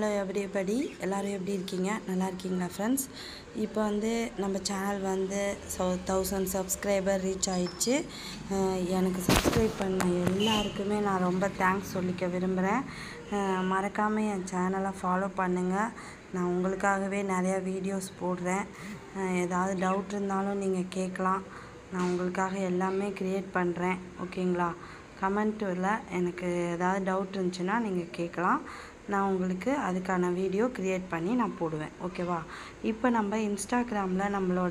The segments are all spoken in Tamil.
ஹலோ எவ்ரிபடி எல்லோரும் எப்படி இருக்கீங்க நல்லா இருக்கீங்களா ஃப்ரெண்ட்ஸ் இப்போ வந்து நம்ம சேனல் வந்து ஸோ தௌசண்ட் சப்ஸ்கிரைபர் ரீச் ஆயிடுச்சு அஹ் எனக்கு சப்ஸ்கிரைப் பண்ண எல்லாருக்குமே நான் ரொம்ப தேங்க்ஸ் சொல்லிக்க விரும்புகிறேன் மறக்காமல் என் சேனலை ஃபாலோ பண்ணுங்கள் நான் உங்களுக்காகவே நிறையா வீடியோஸ் போடுறேன் அஹ் ஏதாவது டவுட் இருந்தாலும் நீங்கள் கேட்கலாம் நான் உங்களுக்காக எல்லாமே க்ரியேட் பண்ணுறேன் ஓகேங்களா கமெண்ட்டில் எனக்கு ஏதாவது டவுட் இருந்துச்சுன்னா நீங்கள் கேட்கலாம் நான் உங்களுக்கு அதுக்கான வீடியோ க்ரியேட் பண்ணி நான் போடுவேன் ஓகேவா இப்போ நம்ம இன்ஸ்டாகிராமில் நம்மளோட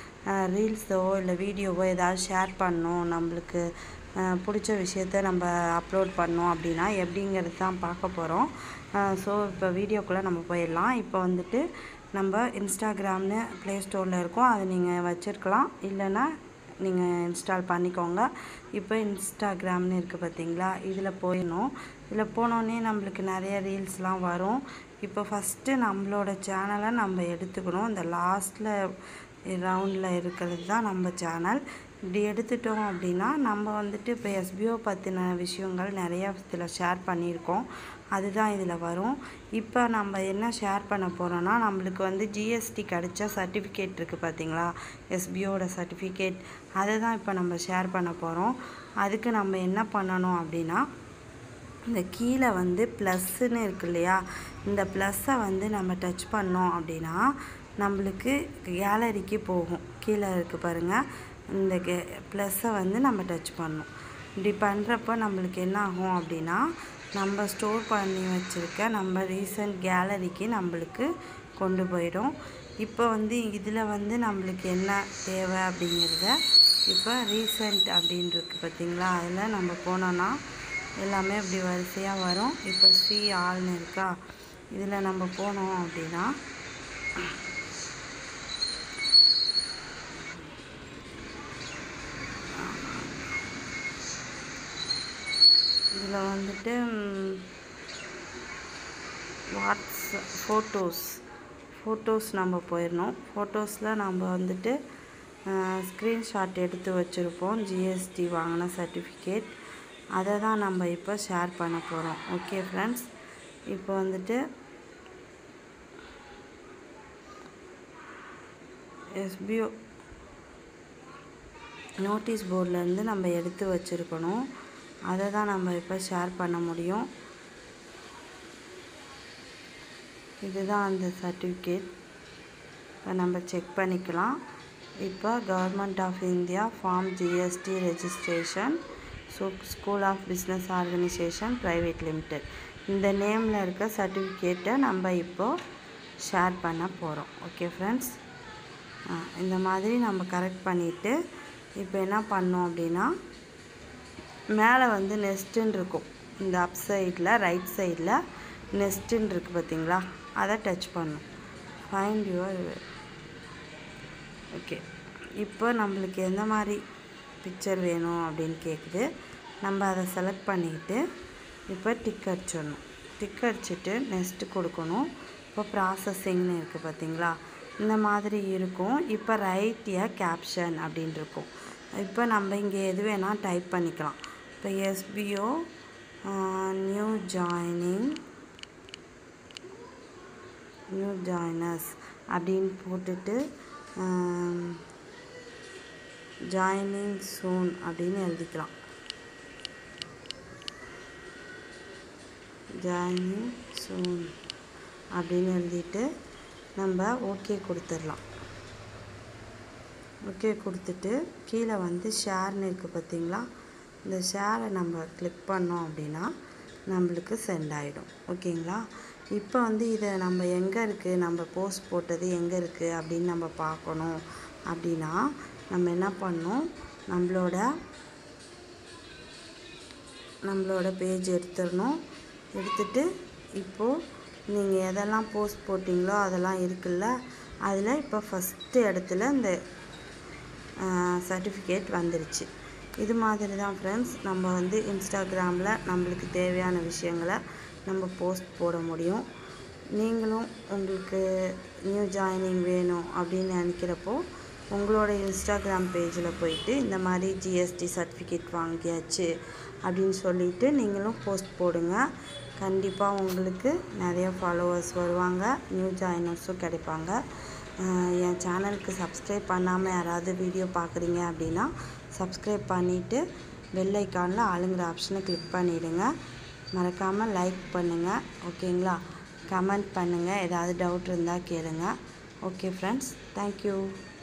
ரீல்ஸோ இல்லை வீடியோவோ ஏதாவது ஷேர் பண்ணோம் நம்மளுக்கு அஹ், பிடிச்ச விஷயத்த நம்ம அப்லோட் பண்ணோம் அப்படின்னா எப்படிங்கிறது தான் பார்க்க போகிறோம் ஸோ இப்போ வீடியோக்குள்ளே நம்ம போயிடலாம் இப்போ வந்துட்டு நம்ம இன்ஸ்டாகிராம்னு ப்ளே ஸ்டோரில் இருக்கும் அதை நீங்கள் வச்சுருக்கலாம் இல்லைன்னா நீங்கள் இன்ஸ்டால் பண்ணிக்கோங்க இப்போ இன்ஸ்டாகிராம்னு இருக்குது பார்த்தீங்களா இதில் போயிடணும் இதில் போனோடனே நம்மளுக்கு நிறைய ரீல்ஸ்லாம் வரும் இப்போ ஃபஸ்ட்டு நம்மளோட சேனலை நம்ம எடுத்துக்கணும் இந்த லாஸ்ட்டில் ரவுண்டில் இருக்கிறது தான் நம்ம சேனல் இப்படி எடுத்துட்டோம் அப்படின்னா நம்ம வந்துட்டு இப்போ எஸ்பிஓ பற்றின விஷயங்கள் நிறையா இதில் ஷேர் பண்ணியிருக்கோம் அதுதான் இதில் வரும் இப்போ நம்ம என்ன ஷேர் பண்ண போகிறோன்னா நம்மளுக்கு வந்து ஜிஎஸ்டி கிடைச்ச சர்டிஃபிகேட் இருக்குது பார்த்தீங்களா எஸ்பிஓட சர்டிஃபிகேட் அதை தான் இப்போ நம்ம ஷேர் பண்ண போகிறோம் அதுக்கு நம்ம என்ன பண்ணணும் அப்படின்னா இந்த கீழே வந்து ப்ளஸ்ஸுன்னு இருக்கு இல்லையா இந்த ப்ளஸ்ஸை வந்து நம்ம டச் பண்ணோம் அப்படின்னா நம்மளுக்கு கேலரிக்கு போகும் கீழே இருக்குது பாருங்கள் இந்த கே ப்ளஸ்ஸை வந்து நம்ம டச் பண்ணணும் இப்படி பண்ணுறப்ப நம்மளுக்கு என்ன ஆகும் அப்படின்னா நம்ம ஸ்டோர் பண்ணி வச்சுருக்க நம்ம ரீசன்ட் கேலரிக்கு நம்மளுக்கு கொண்டு போயிடும் இப்போ வந்து இதில் வந்து நம்மளுக்கு என்ன தேவை அப்படிங்கிறத இப்போ ரீசன்ட் அப்படின்னு இருக்குது பார்த்தீங்களா அதில் நம்ம போனோன்னா எல்லாமே இப்படி வரிசையாக வரும் இப்போ சி ஆள்னு இருக்கா இதில் நம்ம போனோம் அப்படின்னா இதில் வந்துட்டு வாட்ஸ் ஃபோட்டோஸ் ஃபோட்டோஸ் நம்ம போயிடணும் ஃபோட்டோஸில் நம்ம வந்துட்டு ஸ்க்ரீன்ஷாட் எடுத்து வச்சுருப்போம் ஜிஎஸ்டி வாங்கின சர்டிஃபிகேட் அதை தான் நம்ம இப்போ ஷேர் பண்ண போகிறோம் ஓகே ஃப்ரெண்ட்ஸ் இப்போ வந்துட்டு எஸ்பிஓ நோட்டீஸ் போர்ட்லேருந்து நம்ம எடுத்து வச்சுருக்கணும் அதை தான் நம்ம இப்போ ஷேர் பண்ண முடியும் இதுதான் அந்த சர்டிஃபிகேட் இப்போ நம்ம செக் பண்ணிக்கலாம் இப்போ government of India form GST registration so school of business organisation private limited இந்த நேமில் இருக்க சர்டிஃபிகேட்டை நம்ம இப்போது ஷேர் பண்ண போகிறோம் ஓகே ஃப்ரெண்ட்ஸ் இந்த மாதிரி நம்ம கரெக்ட் பண்ணிவிட்டு இப்போ என்ன பண்ணோம் அப்படின்னா மேலே வந்து நெஸ்ட்டுன்னு இருக்கும் இந்த அப் சைடில் ரைட் சைடில் நெஸ்ட்டுன்னு இருக்குது பார்த்தீங்களா அதை டச் பண்ணும் ஃபைண்ட் யுவர் ஓகே இப்போ நம்மளுக்கு எந்த மாதிரி பிக்சர் வேணும் அப்படின்னு கேட்குது நம்ம அதை செலக்ட் பண்ணிக்கிட்டு இப்போ டிக் அடிச்சிடணும் டிக் அடிச்சுட்டு நெக்ஸ்ட்டு கொடுக்கணும் இப்போ ப்ராசஸிங்னு இருக்குது பார்த்தீங்களா இந்த மாதிரி இருக்கும் இப்போ ரைட் எ கேப்ஷன் அப்படின்னு இருக்கும் இப்போ நம்ம இங்கே எது வேணால் டைப் பண்ணிக்கலாம் இப்போ SPO new joining new joiners அப்படின்னு போட்டுட்டு ஜாயினிங் சூன் அப்படின்னு எழுதிக்கலாம் ஜாயினிங் சூன் அப்படின்னு எழுதிட்டு நம்ம ஓகே கொடுத்துடலாம் ஓகே கொடுத்துட்டு கீழே வந்து ஷேர்னு இருக்குது பார்த்தீங்களா இந்த ஷேரை நம்ம கிளிக் பண்ணோம் அப்படின்னா நம்மளுக்கு சென்ட் ஆகிடும் ஓகேங்களா இப்போ வந்து இதை நம்ம எங்கே இருக்குது நம்ம போஸ்ட் போட்டது எங்கே இருக்குது அப்படின்னு நம்ம பார்க்கணும் அப்படின்னா நம்ம என்ன பண்ணோம் நம்மளோட நம்மளோட பேஜ் எடுத்துடணும் எடுத்துட்டு இப்போது நீங்கள் எதெல்லாம் போஸ்ட் போட்டிங்களோ அதெல்லாம் இருக்குல்ல அதில் இப்போ ஃபஸ்ட்டு இடத்துல இந்த சர்டிஃபிகேட் வந்துருச்சு இது மாதிரி தான் ஃப்ரெண்ட்ஸ் நம்ம வந்து இன்ஸ்டாகிராமில் நம்மளுக்கு தேவையான விஷயங்களை நம்ம போஸ்ட் போட முடியும் நீங்களும் உங்களுக்கு நியூ ஜாயினிங் வேணும் அப்படின்னு நினைக்கிறப்போ உங்களோட இன்ஸ்டாகிராம் பேஜில் போயிட்டு இந்த மாதிரி ஜிஎஸ்டி சர்டிஃபிகேட் வாங்கியாச்சு அப்படின்னு சொல்லிட்டு நீங்களும் போஸ்ட் போடுங்க கண்டிப்பாக உங்களுக்கு நிறைய ஃபாலோவர்ஸ் வருவாங்க நியூ ஜாயினர்ஸும் கிடைப்பாங்க அஹ் என் சேனலுக்கு சப்ஸ்கிரைப் பண்ணாமல் யாராவது வீடியோ பார்க்குறீங்க அப்படின்னா சப்ஸ்கிரைப் பண்ணிவிட்டு பெல் ஐக்கானில் ஆளுங்கிற ஆப்ஷனை கிளிக் பண்ணிவிடுங்க மறக்காமல் லைக் பண்ணுங்கள் ஓகேங்களா கமெண்ட் பண்ணுங்கள் ஏதாவது டவுட் இருந்தால் கேளுங்க ஓகே ஃப்ரெண்ட்ஸ் தேங்க்யூ